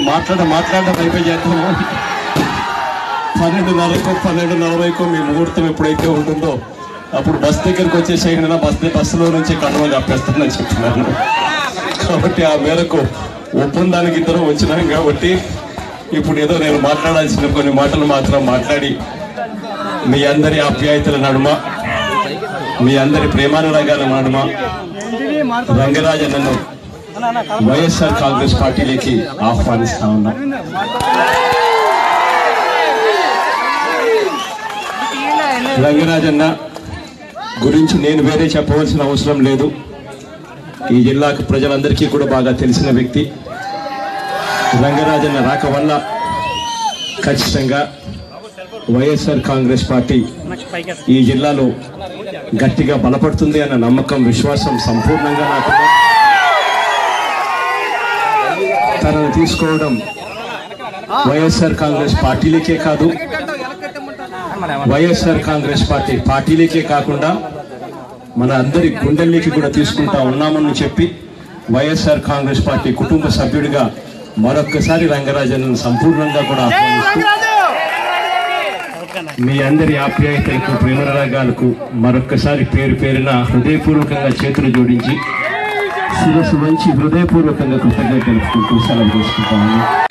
మాట్లాడ మాట్లాడడం అయిపోయి చేద్దాము పన్నెండున్నరకు పన్నెండు నలభైకో మీ ముహూర్తం ఎప్పుడైతే ఉంటుందో అప్పుడు బస్ దగ్గరికి వచ్చేసేయండి నా బస్ బస్సులో నుంచి కడవ కప్పేస్తానని చెప్తున్నాను కాబట్టి ఆ మేరకు ఒప్పందానికి ఇద్దరం వచ్చినాం కాబట్టి ఇప్పుడు ఏదో నేను మాట్లాడాల్సిన కొన్ని మాటలు మాత్రం మాట్లాడి మీ అందరి ఆప్యాయతల నడుమ మీ అందరి ప్రేమానురాగాల నడుమ రంగరాజన్నను వైఎస్ఆర్ కాంగ్రెస్ పార్టీలోకి ఆహ్వానిస్తా ఉన్నా రంగరాజన్న గురించి నేను వేరే చెప్పవలసిన అవసరం లేదు ఈ జిల్లాకు ప్రజలందరికీ కూడా బాగా తెలిసిన వ్యక్తి రంగరాజన్న రాక వల్ల ఖచ్చితంగా వైఎస్ఆర్ కాంగ్రెస్ పార్టీ ఈ జిల్లాలో గట్టిగా బలపడుతుంది అన్న నమ్మకం విశ్వాసం సంపూర్ణంగా నాకు ఉంది. తనను తీసుకోవడం వైఎస్ఆర్ కాంగ్రెస్ పార్టీలకే కాదు వైఎస్ఆర్ కాంగ్రెస్ పార్టీ పార్టీలకే కాకుండా మన అందరి గుండెల్లోకి కూడా తీసుకుంటా ఉన్నామని చెప్పి వైఎస్ఆర్ కాంగ్రెస్ పార్టీ కుటుంబ సభ్యుడిగా మరొక్కసారి రంగరాజన్ సంపూర్ణంగా కూడా ఆహ్వానిస్తూ మీ అందరి ఆప్యాయతలకు ప్రేమరాగాలకు మరొక్కసారి పేరు పేరున హృదయపూర్వకంగా చేతులు జోడించి శిరస్సు వంచి హృదయపూర్వకంగా కృతజ్ఞత తెలుపుకుంటూ సెలవు తీసుకుంటాను